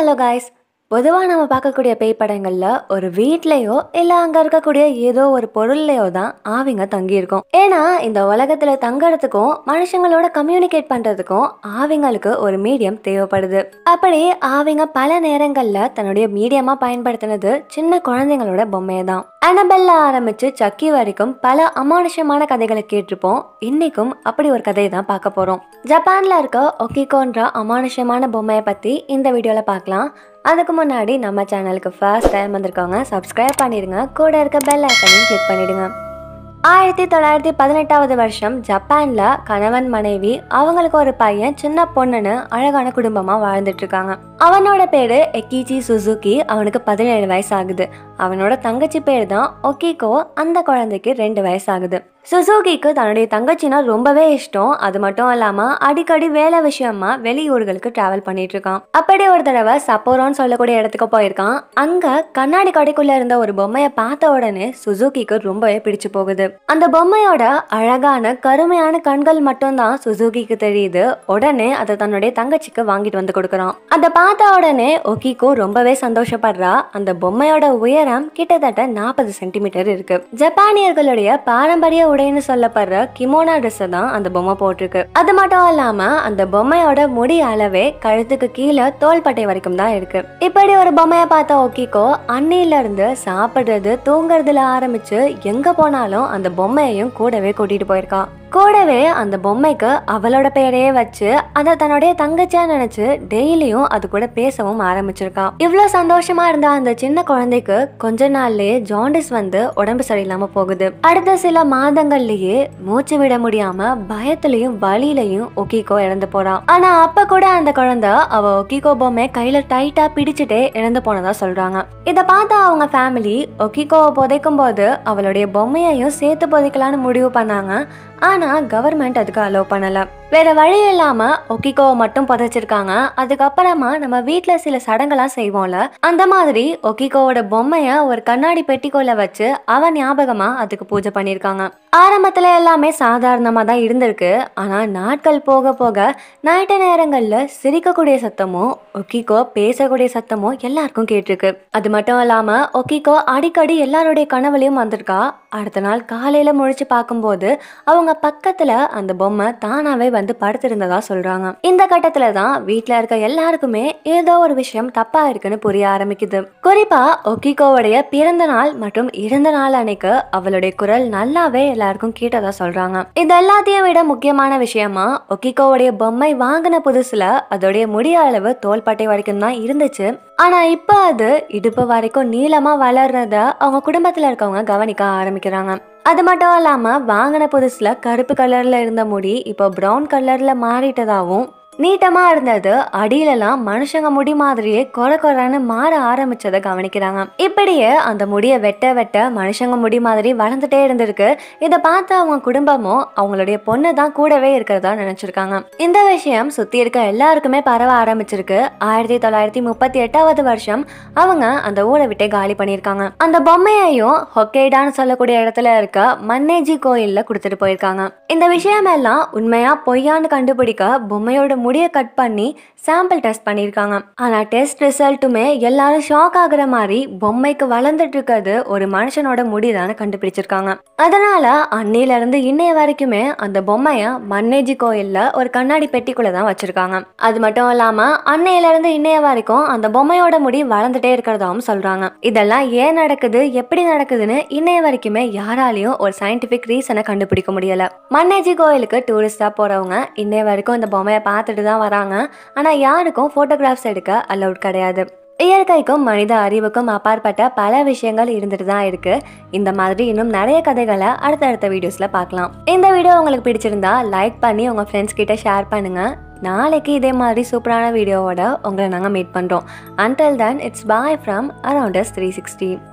hello guys பொதுவாக நம்ம பார்க்கக்கூடிய பேய் படங்களில் ஒரு வீட்லேயோ இல்லை அங்கே இருக்கக்கூடிய ஏதோ ஒரு பொருள்லையோ தான் ஆவிங்க தங்கியிருக்கும் ஏன்னா இந்த உலகத்தில் தங்கறதுக்கும் மனுஷங்களோட கம்யூனிகேட் பண்ணுறதுக்கும் ஆவிங்களுக்கு ஒரு மீடியம் தேவைப்படுது அப்படி ஆவிங்க பல நேரங்களில் தன்னுடைய மீடியமாக பயன்படுத்தினது சின்ன குழந்தைங்களோட பொம்மையை தான் அனபெல்ல ஆரம்பிச்சு சக்கி வரைக்கும் பல அமானுஷமான கதைகளை கேட்டிருப்போம் இன்னைக்கும் அப்படி ஒரு கதையை தான் பார்க்க போறோம் ஜப்பான்ல இருக்க ஒக்கிகோன்ற அமானுஷமான பொம்மையை பத்தி இந்த வீடியோல பார்க்கலாம் அதுக்கு முன்னாடி நம்ம சேனலுக்கு ஃபர்ஸ்ட் டைம் வந்திருக்கவங்க சப்ஸ்கிரைப் பண்ணிடுங்க கூட இருக்க பெல் ஐக்கனையும் கிளிக் பண்ணிடுங்க ஆயிரத்தி தொள்ளாயிரத்தி பதினெட்டாவது வருஷம் ஜப்பான்ல கணவன் மனைவி அவங்களுக்கு ஒரு பையன் சின்ன பொண்ணுன்னு அழகான குடும்பமா வாழ்ந்துட்டு இருக்காங்க அவனோட பேரு எக்கிச்சி சுசுகி அவனுக்கு பதினேழு வயசு ஆகுது அவனோட தங்கச்சி பேர் தான் ஒக்கிகோ அந்த குழந்தைக்கு ரெண்டு வயசு ஆகுது சுசுகிக்கு தன்னுடைய தங்கச்சினா ரொம்பவே இஷ்டம் அது மட்டும் இல்லாம அடிக்கடி வேலை விஷயமா வெளியூர்களுக்கு டிராவல் பண்ணிட்டு இருக்கான் அப்படி ஒரு தடவை சப்போரோன்னு சொல்லக்கூடிய இடத்துக்கு போயிருக்கான் அங்க கண்ணாடி கடைக்குள்ள இருந்த ஒரு பொம்மையை பார்த்த உடனே சுசுகிக்கு ரொம்பவே பிடிச்சு போகுது அந்த பொம்மையோட அழகான கருமையான கண்கள் மட்டும்தான் சுசுகிக்கு தெரியுது உடனே அதை தன்னுடைய தங்கச்சிக்கு வாங்கிட்டு வந்து கொடுக்குறான் அதை பார்த்த உடனே ஒக்கிகோ ரொம்பவே சந்தோஷப்படுறா அந்த பொம்மையோட உயரம் கிட்டத்தட்ட நாற்பது சென்டிமீட்டர் இருக்கு ஜப்பானியர்களுடைய பாரம்பரிய உடைன்னு சொல்லப்படுற கிமோனா ட்ரெஸ் தான் அந்த பொம்மை போட்டிருக்கு அது மட்டும் இல்லாம அந்த பொம்மையோட முடி அளவே கழுத்துக்கு கீழே தோள்பட்டை வரைக்கும் தான் இருக்கு இப்படி ஒரு பொம்மையை பார்த்த ஒக்கிக்கோ அன்னையில இருந்து சாப்பிடுறது தூங்குறதுல ஆரம்பிச்சு எங்க போனாலும் அந்த பொம்மையையும் கூடவே கூட்டிட்டு போயிருக்கா கூடவே அந்த பொம்மைக்கு அவளோட பெயரையே வச்சு அதை தன்னுடைய தங்கச்சியா நினைச்சு டெய்லியும் அது கூட பேசவும் ஆரம்பிச்சிருக்கா இவ்வளோ சந்தோஷமா இருந்த அந்த சின்ன குழந்தைக்கு கொஞ்ச நாள்லயே ஜாண்டிஸ் வந்து உடம்பு சரியில்லாம போகுது அடுத்த சில மாதங்கள்லயே மூச்சு விட முடியாம பயத்திலையும் வலியிலையும் ஒக்கிக்கோ இறந்து போறா ஆனா அப்ப கூட அந்த குழந்தை அவ ஒக்கிக்கோ பொம்மை கையில டைட்டா பிடிச்சிட்டே இறந்து போனதா சொல்றாங்க இத பார்த்த அவங்க ஃபேமிலி ஒக்கிக்கோவை புதைக்கும் போது அவளுடைய பொம்மையையும் சேர்த்து புதைக்கலான்னு முடிவு பண்ணாங்க ஆனா கவர்மெண்ட் அதுக்கு அலோவ் பண்ணல வேற வழி இல்லாம ஒக்கிக்கோவை மட்டும் புதைச்சிருக்காங்க அதுக்கப்புறமா நம்ம வீட்ல சில சடங்கெல்லாம் செய்வோம்ல அந்த மாதிரி ஒக்கிக்கோவோட பொம்மைய ஒரு கண்ணாடி பெட்டிக்குள்ள வச்சு அவ ஞாபகமா அதுக்கு பூஜை பண்ணிருக்காங்க ஆரம்பத்துல எல்லாமே சாதாரணமா தான் இருந்திருக்கு ஆனா நாட்கள் போக போக நைட்டு நேரங்கள்ல சிரிக்கக்கூடிய சத்தமும் ஒக்கிக்கோ பேசக்கூடிய சத்தமும் எல்லாருக்கும் கேட்டிருக்கு அது மட்டும் இல்லாம ஒக்கிக்கோ அடிக்கடி எல்லாருடைய கனவுலையும் வந்திருக்கா அடுத்த நாள் காலையில முழிச்சு பார்க்கும்போது அவங்க பக்கத்துல அந்த பொம்மை தானாவே வந்து படுத்திருந்ததா சொல்றாங்க இந்த கட்டத்துல தான் வீட்ல இருக்க எல்லாருக்குமே ஏதோ ஒரு விஷயம் தப்பா இருக்குன்னு புரிய ஆரம்பிக்குது குறிப்பா ஒக்கிகோவுடைய பிறந்த நாள் மற்றும் இறந்த நாள் அன்னைக்கு அவளுடைய குரல் நல்லாவே எல்லாருக்கும் கேட்டதா சொல்றாங்க இது எல்லாத்தையும் விட முக்கியமான விஷயமா ஒக்கிகோவுடைய பொம்மை வாங்கின புதுசுல அதோடைய முடிய அளவு தோள்பட்டை வரைக்கும் தான் இருந்துச்சு ஆனா இப்ப அது இடுப்பு வரைக்கும் நீளமா வளர்றத அவங்க குடும்பத்துல இருக்கவங்க கவனிக்க ஆரம்பிக்கிறாங்க அது மட்டும் இல்லாம வாங்கின புதுசுல கருப்பு கலர்ல இருந்த முடி இப்போ பிரவுன் கலர்ல மாறிட்டதாவும் நீட்டமா இருந்தது அடியிலலாம் மனுஷங்க முடி மாதிரியே கொர கொரன்னு மாற ஆரம்பிச்சதை கவனிக்கிறாங்க இப்படியே அந்த முடியை வெட்ட வெட்ட மனுஷங்க முடி மாதிரி வளர்ந்துட்டே இருந்திருக்கு இதை பார்த்து அவங்க குடும்பமும் அவங்களுடைய பொண்ணு தான் கூடவே இருக்கிறதா நினைச்சிருக்காங்க இந்த விஷயம் சுத்தி இருக்க எல்லாருக்குமே பரவ ஆரம்பிச்சிருக்கு ஆயிரத்தி தொள்ளாயிரத்தி முப்பத்தி எட்டாவது வருஷம் அவங்க அந்த ஊரை விட்டே காலி பண்ணியிருக்காங்க அந்த பொம்மையையும் ஹொக்கேடான்னு சொல்லக்கூடிய இடத்துல இருக்க மன்னேஜி கோயில்ல கொடுத்துட்டு போயிருக்காங்க இந்த விஷயம் எல்லாம் உண்மையா பொய்யான்னு கண்டுபிடிக்க பொம்மையோட முடியை கட் பண்ணி சாம்பிள் டெஸ்ட் பண்ணியிருக்காங்க ஆனா டெஸ்ட் ரிசல்ட்டுமே எல்லாரும் ஷாக் ஆகுற மாதிரி பொம்மைக்கு வளர்ந்துட்டு இருக்கிறது ஒரு மனுஷனோட முடி தானே கண்டுபிடிச்சிருக்காங்க அதனால அன்னையில இருந்து இன்னைய வரைக்குமே அந்த பொம்மைய மன்னேஜி கோயில்ல ஒரு கண்ணாடி பெட்டிக்குள்ள தான் வச்சிருக்காங்க அது மட்டும் இல்லாம அன்னையில இருந்து இன்னைய வரைக்கும் அந்த பொம்மையோட முடி வளர்ந்துட்டே இருக்கிறதாவும் சொல்றாங்க இதெல்லாம் ஏன் நடக்குது எப்படி நடக்குதுன்னு இன்னைய வரைக்குமே யாராலையும் ஒரு சயின்டிபிக் ரீசனை கண்டுபிடிக்க முடியல மன்னேஜி கோயிலுக்கு டூரிஸ்டா போறவங்க இன்னைய வரைக்கும் இந்த பொம்மையை பார்த்துட்டு தான் வராங்க ஆனா யாருக்கும் போட்டோகிராஃப்ஸ் எடுக்க அலௌட் கிடையாது இயற்கைக்கும் மனித அறிவுக்கும் அப்பாற்பட்ட பல விஷயங்கள் இருந்துட்டு தான் இருக்கு இந்த மாதிரி இன்னும் நிறைய கதைகளை அடுத்தடுத்த வீடியோஸ்ல பார்க்கலாம் இந்த வீடியோ உங்களுக்கு பிடிச்சிருந்தா லைக் பண்ணி உங்க ஃப்ரெண்ட்ஸ் கிட்ட ஷேர் பண்ணுங்க நாளைக்கு இதே மாதிரி சூப்பரான வீடியோவோட உங்களை நாங்கள் மீட் பண்ணுறோம் until then it's bye from around us three sixty